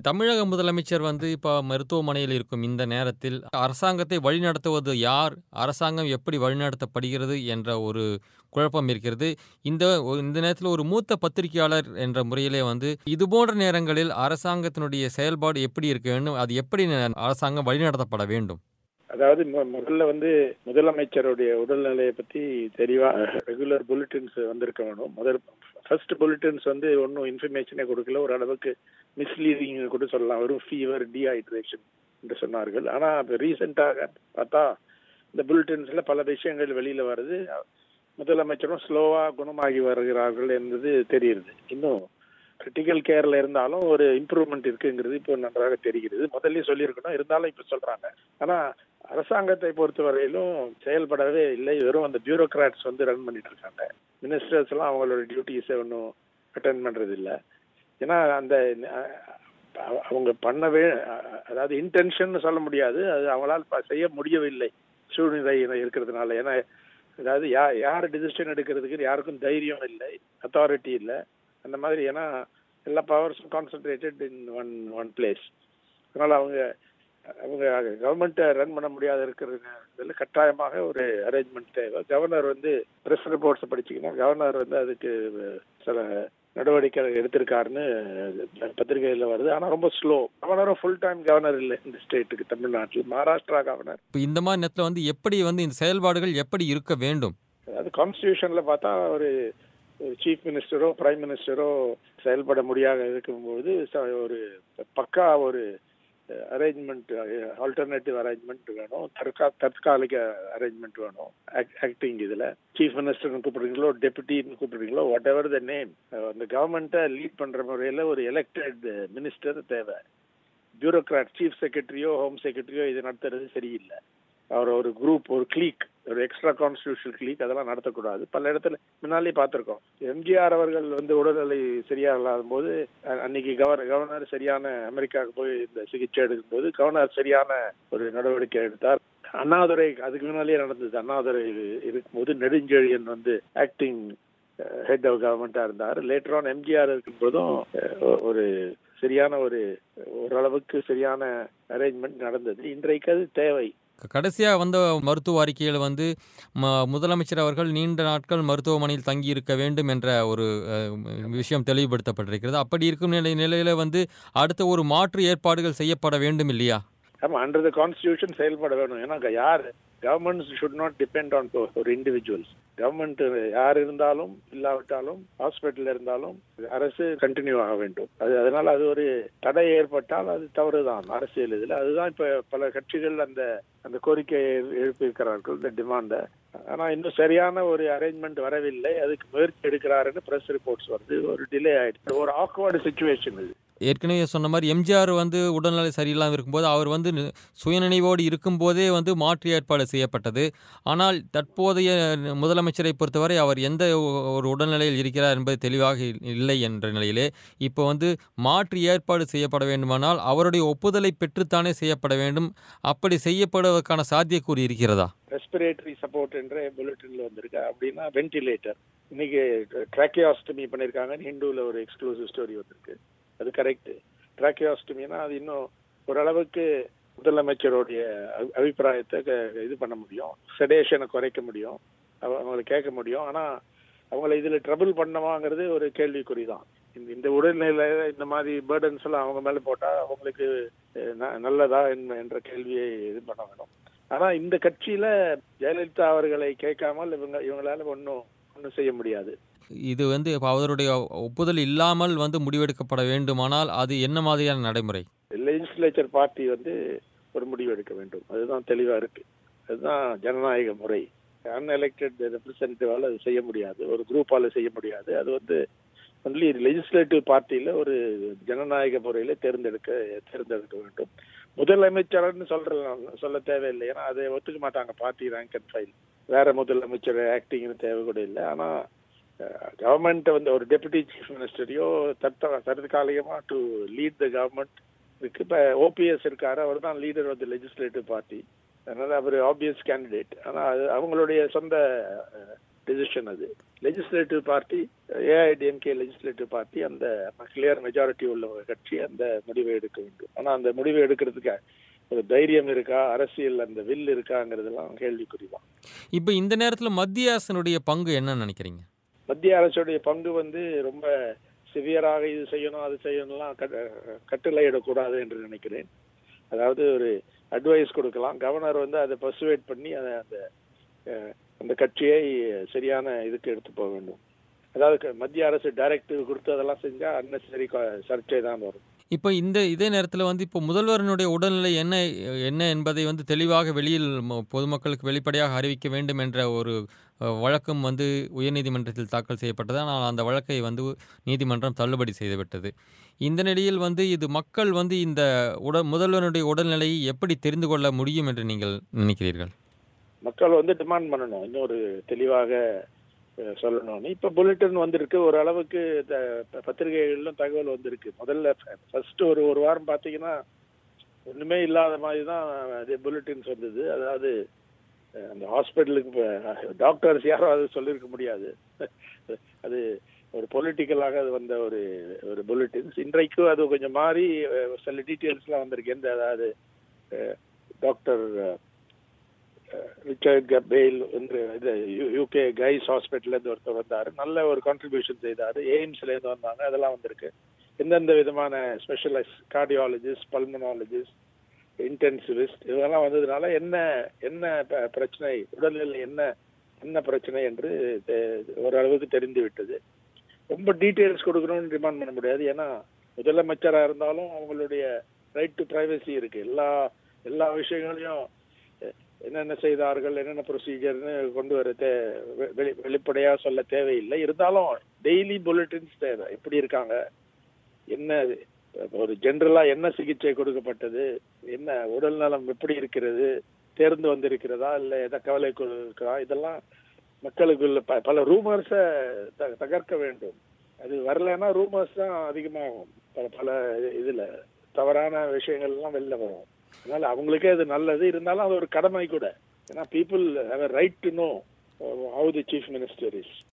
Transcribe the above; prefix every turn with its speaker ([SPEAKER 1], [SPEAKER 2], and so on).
[SPEAKER 1] தமிழக முதலமைச்சர் வந்து இப்போ மருத்துவமனையில் இருக்கும் இந்த நேரத்தில் அரசாங்கத்தை வழிநடத்துவது யார் அரசாங்கம் எப்படி வழிநடத்தப்படுகிறது என்ற ஒரு குழப்பம் இருக்கிறது இந்த இந்த நேரத்தில் ஒரு மூத்த பத்திரிகையாளர் என்ற முறையிலே வந்து இது போன்ற நேரங்களில் அரசாங்கத்தினுடைய செயல்பாடு எப்படி இருக்க வேண்டும் அது எப்படி அரசாங்கம் வழிநடத்தப்பட வேண்டும்
[SPEAKER 2] அதாவது மு- முதல்ல வந்து முதலமைச்சருடைய உடல்நிலையை பத்தி தெளிவா ரெகுலர் புல்லட்டின்ஸ் வந்திருக்க வேணும் முதல் ஃபர்ஸ்ட் புல்லட்டின்ஸ் வந்து ஒன்றும் இன்ஃபர்மேஷனே கொடுக்கல ஒரு அளவுக்கு மிஸ்லீடிங் கூட சொல்லலாம் வெறும் ஃபீவர் டீஹைட்ரேஷன் என்று சொன்னார்கள் ஆனா இப்போ ரீசெண்டாக பார்த்தா இந்த புல்லட்டின்ஸ்ல பல விஷயங்கள் வெளியில வருது முதலமைச்சரும் ஸ்லோவா குணமாகி வருகிறார்கள் என்பது தெரியுது இன்னும் கிரிட்டிக்கல் கேர்ல இருந்தாலும் ஒரு இம்ப்ரூவ்மெண்ட் இருக்குங்கிறது இப்போ நன்றாக தெரிகிறது முதல்லயே சொல்லியிருக்கணும் இருந்தாலும் இப்ப சொல்றாங்க ஆனா அரசாங்கத்தை பொறுத்தவரையிலும் செயல்படவே இல்லை வெறும் அந்த பியூரோக்ராட்ஸ் வந்து ரன் பண்ணிட்டு இருக்காங்க மினிஸ்டர்ஸ் எல்லாம் அவங்களோட டியூட்டிஸை ஒன்றும் அட்டன் பண்றது இல்ல ஏன்னா அந்த அஹ், அவங்க பண்ணவே அஹ், அதாவது இன்டென்ஷன் சொல்ல முடியாது அது அவங்களால் ப- செய்ய முடியவில்லை சூழ்நிலை இருக்கிறதுனால ஏன்னா அதாவது யா யார் டிசிஷன் எடுக்கிறதுக்கு யாருக்கும் தைரியம் இல்லை அத்தாரிட்டி இல்லை அந்த மாதிரி ஏன்னா எல்லா பவர்ஸும் concentrated in one one place அதனால அவங்க அவங்க கவர்மெண்ட்டை ரன் பண்ண முடியாத இருக்கிறதுல கட்டாயமாக ஒரு அரேஞ்ச்மெண்ட் தேவை கவர்னர் வந்து ப்ரெஸ் ரிப்போர்ட்ஸ் படிச்சீங்கன்னா கவர்னர் வந்து அதுக்கு சில நடவடிக்கை எடுத்திருக்காருன்னு பத்திரிகையில் வருது ஆனா ரொம்ப ஸ்லோ கவர்னரும் ஃபுல் டைம் கவர்னர் இல்லை இந்த ஸ்டேட்டுக்கு தமிழ்நாட்டில் மகாராஷ்டிரா கவர்னர்
[SPEAKER 1] இப்போ இந்த மாதிரி நேரத்தில் வந்து எப்படி வந்து இந்த செயல்பாடுகள் எப்படி இருக்க வேண்டும்
[SPEAKER 2] அதாவது கான்ஸ்டியூஷன்ல பார்த்தா ஒரு ஒரு சீஃப் மினிஸ்டரோ பிரைம் மினிஸ்டரோ செயல்பட முடியாத இருக்கும்போது ச- ஒரு பக்கா ஒரு அரேஞ்ச்மெண்ட் ஆல்டர்னேட்டிவ் அரேஞ்ச்மெண்ட் வேணும் தற்கா தற்காலிக அரேஞ்ச்மெண்ட் வேணும் ஆக்டிங் இதுல சீஃப் மினிஸ்டர்னு கூப்பிடுறீங்களோ டெபுட்டின்னு கூப்பிடுறீங்களோ வாட் எவர் த நேம் அந்த கவர்மெண்ட்டை லீட் பண்ற முறையில ஒரு எலெக்டட் மினிஸ்டர் தேவை பியூரோக்ராட் சீஃப் செக்ரட்டரியோ ஹோம் செக்ரட்டரியோ இது நடத்துறது சரியில்லை அவர் ஒரு குரூப் ஒரு கிளீக் ஒரு எக்ஸ்ட்ரா கான்ஸ்டியூஷனல் கிளீக் அதெல்லாம் நடத்தக்கூடாது பல இடத்துல முன்னாலே பார்த்திருக்கோம் எம்ஜிஆர் அவர்கள் வந்து உடல்நிலை சரியா இல்லாத போது அ- அன்னைக்கு கவர்னர் கவர்னர் சரியான அமெரிக்காவுக்கு போய் இந்த சிகிச்சை எடுக்கும்போது கவர்னர் சரியான ஒரு நடவடிக்கை எடுத்தார் அண்ணாதுரை அதுக்கு முன்னாலே நடந்தது அண்ணாதுரை இருக்கும்போது நெடுஞ்செழியன் வந்து ஆக்டிங் ஹெட் ஆஃப் கவர்மெண்டா இருந்தார் லேட்டர் ஆன் எம்ஜிஆர் இருக்கும்போதும் அஹ், ஒரு சரியான ஒரு ஓரளவுக்கு சரியான அரேஞ்ச்மெண்ட் நடந்தது இன்றைக்கு அது தேவை
[SPEAKER 1] கடைசியாக வந்த மருத்துவ அறிக்கையில் வந்து ம முதலமைச்சர் அவர்கள் நீண்ட நாட்கள் மருத்துவமனையில் தங்கி இருக்க வேண்டும் என்ற ஒரு அஹ், விஷயம் தெளிவுபடுத்தப்பட்டிருக்கிறது அப்படி இருக்கும் நிலை நிலையில் வந்து அடுத்த ஒரு மாற்று ஏற்பாடுகள் செய்யப்பட வேண்டும் இல்லையா
[SPEAKER 2] ஆமா அண்டர் த கான்ஸ்டியூஷன் செயல்பட வேணும் ஏன்னா அங்க யார் government should not depend on ஒரு இண்டிவிஜுவல்ஸ் கவர்மெண்ட் யார் இருந்தாலும் இல்லாவிட்டாலும் ஹாஸ்பிட்டல் இருந்தாலும் அரசு கண்டினியூ ஆக வேண்டும் அது அதனால அது ஒரு தடை ஏற்பட்டால் அது தவறுதான் அரசியல் இதுல அதுதான் இப்ப பல கட்சிகள் அந்த அந்த கோரிக்கையை எழுப்பியிருக்கிறார்கள் இந்த டிமாண்ட ஆனா இன்னும் சரியான ஒரு அரேஞ்ச்மெண்ட் வரவில்லை அதுக்கு முயற்சி எடுக்கிறாருன்னு பிரஸ் ரிப்போர்ட்ஸ் வருது ஒரு டிலே ஆயிடுச்சு ஒரு ஆக்வர்டு சுச்சுவேஷன் இது
[SPEAKER 1] ஏற்கனவே சொன்ன மாதிரி எம்ஜிஆர் வந்து உடல்நிலை சரியில்லாமல் இருக்கும்போது அவர் வந்து நி- சுயநினைவோடு இருக்கும்போதே வந்து மாற்று ஏற்பாடு செய்யப்பட்டது ஆனால் தற்போதைய முதலமைச்சரை பொறுத்தவரை அவர் எந்த ஒ- ஒரு உடல்நிலையில் இருக்கிறார் என்பது தெளிவாக இ- இல்லை என்ற நிலையிலே இப்போ வந்து மாற்று ஏற்பாடு செய்யப்பட வேண்டுமானால் அவருடைய ஒப்புதலை பெற்றுத்தானே செய்யப்பட வேண்டும் அப்படி செய்யப்படுவதற்கான சாத்தியக்கூறு இருக்கிறதா
[SPEAKER 2] ரெஸ்பிரேட்டரி சப்போர்ட் என்ற புல்லட்டின்ல வந்திருக்கு அப்படின்னா வென்டிலேட்டர் இன்னைக்கு ட்ராக்கியாஸ்டமி பண்ணிருக்காங்கன்னு ஹிந்துல ஒரு எக்ஸ்க்ளூசிவ் ஸ்டோரி வந்திருக்கு அது கரெக்ட் ட்ராக்கியாஸ்டமினா அது இன்னும் ஓரளவுக்கு முதலமைச்சருடைய அபி- அபிப்பிராயத்தை க- இது பண்ண முடியும் செடேஷனை குறைக்க முடியும் அவ- அவங்களை கேட்க முடியும் ஆனா அவங்கள இதுல ட்ரபிள் பண்ணவாங்கிறது ஒரு கேள்விக்குறி தான் இந்த இந்த உடல்நிலை இந்த மாதிரி பேர்டன்ஸ் எல்லாம் அவங்க மேல போட்டா அவங்களுக்கு அஹ், ந- நல்லதா என்ன- என்ற கேள்வியை இது பண்ண வேணும் ஆனா இந்த கட்சியில ஜெயலலிதா அவர்களை கேட்காமல் இவங்க இவங்களால ஒன்றும் ஒன்றும் செய்ய முடியாது
[SPEAKER 1] இது வந்து இப்போ அவருடைய ஒப்புதல் இல்லாமல் வந்து முடிவெடுக்கப்பட வேண்டுமானால் அது என்ன மாதிரியான நடைமுறை
[SPEAKER 2] லெஜிஸ்லேச்சர் பார்ட்டி வந்து ஒரு முடிவு எடுக்க வேண்டும் அதுதான் தெளிவா இருக்கு அதுதான் ஜனநாயக முறை அன்எலெக்டட் ரெப்ரசன்டேட்டிவால அது செய்ய முடியாது ஒரு குரூப்பால செய்ய முடியாது அது வந்து ஒன்லி லெஜிஸ்லேட்டிவ் பார்ட்டியில ஒரு ஜனநாயக முறையில தேர்ந்தெடுக்க தேர்ந்தெடுக்க வேண்டும் முதலமைச்சர்னு சொல்ற சொல்ல தேவையில்லை ஏன்னா அதை ஒத்துக்க மாட்டாங்க பார்ட்டி ரேங்க் அண்ட் ஃபைல் வேற முதலமைச்சர் ஆக்டிங்னு தேவை கூட இல்லை ஆனா கவர்மெண்ட் வந்து ஒரு டெபுட்டி சீஃப் மினிஸ்டரையோ தத்த தற்காலிகமா டு லீட் த கவர்மெண்ட் இருக்கு இப்ப ஓபிஎஸ் இருக்காரு அவர் தான் leader of the legislative party அதனால அவர் ஆப்வியஸ் கேண்டிடேட் ஆனா அது அவங்களுடைய சொந்த டிசிஷன் அது legislative party AIADMK legislative party அந்த கிளியர் மெஜாரிட்டி உள்ள ஒரு கட்சி அந்த முடிவை எடுக்க வேண்டும் ஆனா அந்த முடிவை எடுக்கிறதுக்கு ஒரு தைரியம் இருக்கா அரசியல் அந்த வில் இருக்காங்கிறதெல்லாம் கேள்விக்குறிதான்
[SPEAKER 1] இப்போ இந்த நேரத்தில் மத்திய அரசனுடைய பங்கு என்னன்னு நினைக்கிறீங்க
[SPEAKER 2] மத்திய அரசுடைய பங்கு வந்து ரொம்ப சிவியராக இது செய்யணும் அது செய்யணும்லாம் கட்டளையிடக்கூடாது என்று நினைக்கிறேன் அதாவது ஒரு அட்வைஸ் கொடுக்கலாம் கவர்னர் வந்து அதை பர்சுவேட் பண்ணி அதை அந்த அந்த கட்சியை சரியான இதுக்கு எடுத்து போக வேண்டும் அதாவது மத்திய அரசு டைரக்டிவ் கொடுத்து அதெல்லாம் செஞ்சா அன்னெசரி சர்ச்சை தான் வரும்
[SPEAKER 1] இப்போ இந்த இதே நேரத்தில் வந்து இப்போ முதல்வரனுடைய உடல்நிலை என்ன என்ன என்பதை வந்து தெளிவாக வெளியில் பொதுமக்களுக்கு வெளிப்படையாக அறிவிக்க வேண்டும் என்ற ஒரு வழக்கம் வந்து உயர்நீதிமன்றத்தில் தாக்கல் செய்யப்பட்டது ஆனால் அந்த வழக்கை வந்து நீதிமன்றம் தள்ளுபடி செய்துவிட்டது இந்த நிலையில் வந்து இது மக்கள் வந்து இந்த உட முதல்வனுடைய உடல்நிலையை எப்படி தெரிந்து கொள்ள முடியும் என்று நீங்கள் நினைக்கிறீர்கள்
[SPEAKER 2] மக்கள் வந்து டிமாண்ட் பண்ணணும் இன்னொரு தெளிவாக சொல்லணும்னு இப்ப புல்லட்டின் வந்திருக்கு ஒரு அளவுக்கு பத்திரிகைகளிலும் தகவல் வந்திருக்கு முதல்ல ஃபர்ஸ்ட் ஒரு ஒரு வாரம் பாத்தீங்கன்னா ஒண்ணுமே இல்லாத மாதிரி தான் புல்லட்டின்ஸ் வந்தது அதாவது அந்த ஹாஸ்பிட்டலுக்கு டாக்டர்ஸ் யாரும் அது சொல்லியிருக்க முடியாது அது ஒரு பொலிட்டிக்கலாக அது வந்த ஒரு ஒரு புல்லட்டின்ஸ் இன்றைக்கும் அது கொஞ்சம் மாறி சில டீட்டெயில்ஸ்லாம் வந்திருக்கு எந்த அதாவது டாக்டர் ரிச்சர்ட் கபேல் என்று இது யூகே கைஸ் ஹாஸ்பிட்டல்ல இருந்து ஒருத்தர் வந்தார் நல்ல ஒரு கான்ட்ரிபியூஷன் செய்தார் எய்ம்ஸ்ல இருந்து வந்தாங்க அதெல்லாம் வந்திருக்கு எந்தெந்த விதமான ஸ்பெஷலிஸ்ட் கார்டியாலஜிஸ்ட் பல்மனாலஜிஸ்ட் இன்டென்சிவிஸ்ட் இதெல்லாம் வந்ததுனால என்ன என்ன பிரச்சனை உடல்நிலை என்ன என்ன பிரச்சனை என்று ஓரளவுக்கு தெரிந்து விட்டது ரொம்ப டீட்டெயில்ஸ் கொடுக்கணும்னு டிமாண்ட் பண்ண முடியாது ஏன்னா முதலமைச்சராக இருந்தாலும் அவங்களுடைய ரைட் டு பிரைவசி இருக்கு எல்லா எல்லா விஷயங்களையும் என்னென்ன செய்தார்கள் என்னென்ன ப்ரொசீஜர்னு கொண்டு வர தே வெளி வெளிப்படையாக சொல்ல தேவையில்லை இருந்தாலும் டெய்லி புல்லட்டின்ஸ் தேவை எப்படி இருக்காங்க என்ன ஒரு ஜென்ரலா என்ன சிகிச்சை கொடுக்கப்பட்டது என்ன உடல் நலம் எப்படி இருக்கிறது தேர்ந்து வந்திருக்கிறதா இல்லை எதை கவலை இருக்கிறதா இதெல்லாம் மக்களுக்குள்ள பல ரூமர்ஸை தகர்க்க வேண்டும் அது வரலன்னா ரூமர்ஸ் தான் அதிகமாகும் பல பல இதுல தவறான விஷயங்கள் எல்லாம் வெளில வரும் அதனால அவங்களுக்கே அது நல்லது இருந்தாலும் அது ஒரு கடமை கூட ஏன்னா people have right to know how the chief minister is